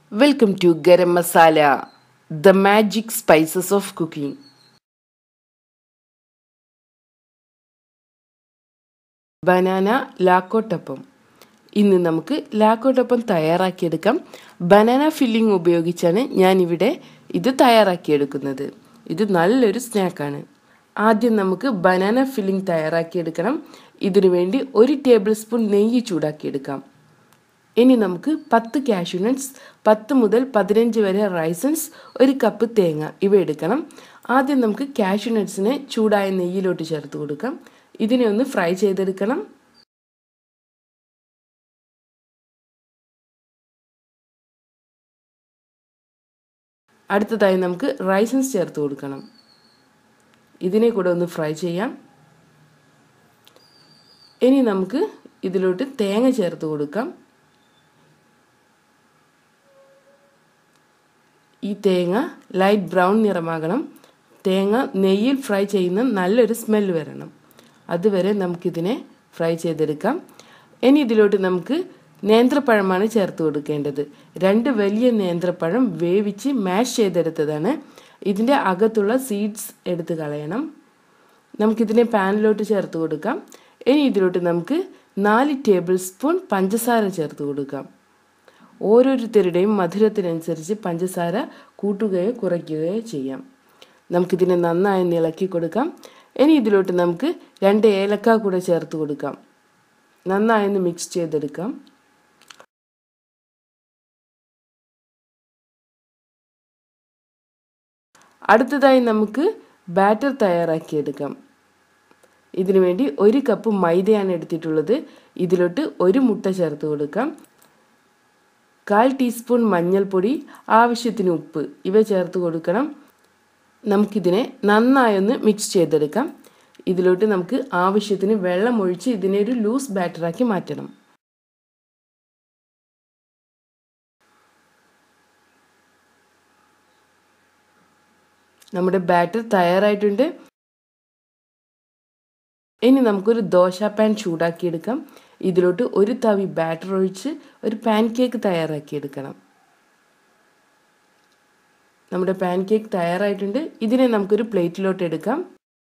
Welcome to Garam Masala, the magic spices of cooking. Banana lakkottappam ഇന്ന് നമുക്ക് ലാക്കോട്ടപ്പം തയ്യാറാക്കിയെടുക്കാം banana filling ഉപയോഗിച്ചാണ് ഞാനിവിടെ ഇത് തയ്യാറാക്കിയെടുക്കുന്നത് ഇത് നല്ലൊരു സ്നാക്കാണ് ആദ്യം നമുക്ക് ബനാന ഫില്ലിംഗ് തയ്യാറാക്കിയെടുക്കണം ഇതിനു വേണ്ടി ഒരു ടേബിൾ സ്പൂൺ നെയ്യ് ചൂടാക്കിയെടുക്കാം ഇനി നമുക്ക് പത്ത് കാഷ്യൂനട്ട്സ് പത്ത് മുതൽ പതിനഞ്ച് വരെ റൈസൻസ് ഒരു കപ്പ് തേങ്ങ ഇവ എടുക്കണം ആദ്യം നമുക്ക് കാഷ്യൂനട്ട്സിനെ ചൂടായ നെയ്യിലോട്ട് ചേർത്ത് കൊടുക്കാം ഇതിനെ ഒന്ന് ഫ്രൈ ചെയ്തെടുക്കണം അടുത്തതായി നമുക്ക് റൈസൻസ് ചേർത്ത് കൊടുക്കണം ഇതിനെ കൂടെ ഒന്ന് ഫ്രൈ ചെയ്യാം ഇനി നമുക്ക് ഇതിലോട്ട് തേങ്ങ ചേർത്ത് കൊടുക്കാം ഈ തേങ്ങ ലൈറ്റ് ബ്രൗൺ നിറമാകണം തേങ്ങ നെയ്യിൽ ഫ്രൈ ചെയ്യുന്ന നല്ലൊരു സ്മെല്ല് വരണം അതുവരെ നമുക്കിതിനെ ഫ്രൈ ചെയ്തെടുക്കാം ഇനി ഇതിലോട്ട് നമുക്ക് നേന്ത്രപ്പഴമാണ് ചേർത്ത് കൊടുക്കേണ്ടത് രണ്ട് വലിയ നേന്ത്രപ്പഴം വേവിച്ച് മാഷ് ചെയ്തെടുത്തതാണ് ഇതിൻ്റെ അകത്തുള്ള സീഡ്സ് എടുത്ത് കളയണം നമുക്കിതിനെ പാനിലോട്ട് ചേർത്ത് കൊടുക്കാം ഇനി ഇതിലോട്ട് നമുക്ക് നാല് ടേബിൾ സ്പൂൺ പഞ്ചസാര ചേർത്ത് കൊടുക്കാം ഓരോരുത്തരുടെയും മധുരത്തിനനുസരിച്ച് പഞ്ചസാര കൂട്ടുകയോ കുറയ്ക്കുകയോ ചെയ്യാം നമുക്കിതിനെ നന്നായി ഇളക്കി കൊടുക്കാം ഇനി ഇതിലോട്ട് നമുക്ക് രണ്ട് ഏലക്ക കൂടെ ചേർത്ത് കൊടുക്കാം നന്നായി ഒന്ന് മിക്സ് ചെയ്തെടുക്കാം അടുത്തതായി നമുക്ക് ബാറ്റർ തയ്യാറാക്കിയെടുക്കാം ഇതിനു വേണ്ടി ഒരു കപ്പ് മൈദയാണ് എടുത്തിട്ടുള്ളത് ഇതിലോട്ട് ഒരു മുട്ട ചേർത്ത് കൊടുക്കാം കാൽ ടീസ്പൂൺ മഞ്ഞൾപ്പൊടി ആവശ്യത്തിന് ഉപ്പ് ഇവ ചേർത്ത് കൊടുക്കണം നമുക്കിതിനെ നന്നായൊന്ന് മിക്സ് ചെയ്തെടുക്കാം ഇതിലോട്ട് നമുക്ക് ആവശ്യത്തിന് വെള്ളം ഒഴിച്ച് ഇതിനെ ഒരു ലൂസ് ബാറ്ററാക്കി മാറ്റണം നമ്മുടെ ബാറ്റർ തയ്യാറായിട്ടുണ്ട് ഇനി നമുക്കൊരു ദോശ പാൻ ചൂടാക്കിയെടുക്കാം ഇതിലോട്ട് ഒരു തവി ബാറ്റർ ഒഴിച്ച് ഒരു പാൻ കേക്ക് തയ്യാറാക്കിയെടുക്കണം നമ്മുടെ പാൻ കേക്ക് തയ്യാറായിട്ടുണ്ട് ഇതിനെ നമുക്കൊരു പ്ലേറ്റിലോട്ട് എടുക്കാം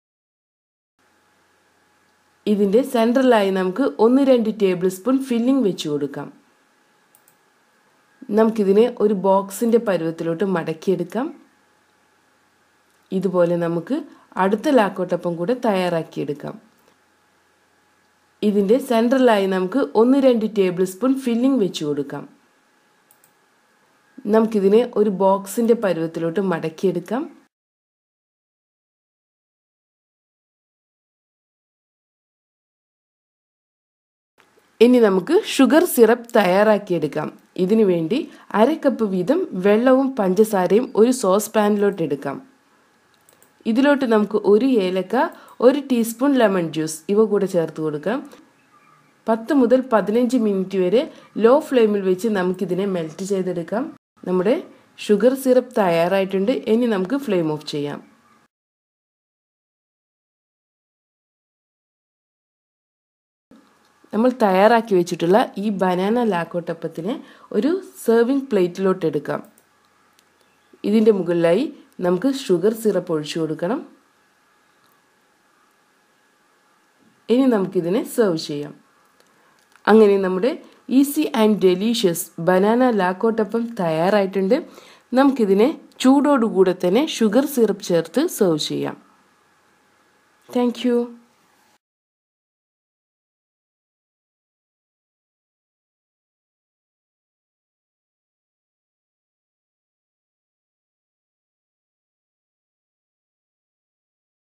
ഇതിൻ്റെ സെൻട്രലായി നമുക്ക് ഒന്ന് രണ്ട് ടേബിൾ സ്പൂൺ ഫില്ലിംഗ് വെച്ച് കൊടുക്കാം നമുക്കിതിനെ ഒരു ബോക്സിൻ്റെ പരുവത്തിലോട്ട് മടക്കിയെടുക്കാം ഇതുപോലെ നമുക്ക് അടുത്ത ലാക്കോട്ടപ്പം കൂടെ തയ്യാറാക്കിയെടുക്കാം ഇതിൻ്റെ സെൻട്രലായി നമുക്ക് ഒന്ന് രണ്ട് ടേബിൾ സ്പൂൺ ഫില്ലിംഗ് വെച്ച് കൊടുക്കാം നമുക്കിതിനെ ഒരു ബോക്സിൻ്റെ പരുവത്തിലോട്ട് മടക്കിയെടുക്കാം ഇനി നമുക്ക് ഷുഗർ സിറപ്പ് തയ്യാറാക്കിയെടുക്കാം ഇതിനു വേണ്ടി അര കപ്പ് വീതം വെള്ളവും പഞ്ചസാരയും ഒരു സോസ് പാനിലോട്ട് എടുക്കാം ഇതിലോട്ട് നമുക്ക് ഒരു ഏലക്ക ഒരു ടീസ്പൂൺ ലെമൺ ജ്യൂസ് ഇവ കൂടെ ചേർത്ത് കൊടുക്കാം പത്ത് മുതൽ പതിനഞ്ച് മിനിറ്റ് വരെ ലോ ഫ്ലെയിമിൽ വെച്ച് നമുക്കിതിനെ മെൽറ്റ് ചെയ്തെടുക്കാം നമ്മുടെ ഷുഗർ സിറപ്പ് തയ്യാറായിട്ടുണ്ട് ഇനി നമുക്ക് ഫ്ലെയിം ഓഫ് ചെയ്യാം നമ്മൾ തയ്യാറാക്കി വെച്ചിട്ടുള്ള ഈ ബനാന ലാക്കോട്ടപ്പത്തിനെ ഒരു സെർവിങ് പ്ലേറ്റിലോട്ട് എടുക്കാം ഇതിൻ്റെ മുകളിലായി നമുക്ക് ഷുഗർ സിറപ്പ് ഒഴിച്ചു കൊടുക്കണം ഇനി നമുക്കിതിനെ സെർവ് ചെയ്യാം അങ്ങനെ നമ്മുടെ easy and delicious banana lakkottappam തയ്യാറായിട്ടുണ്ട് നമുക്കിതിനെ ചൂടോടുകൂടെ തന്നെ ഷുഗർ സിറപ്പ് ചേർത്ത് സെർവ് ചെയ്യാം താങ്ക്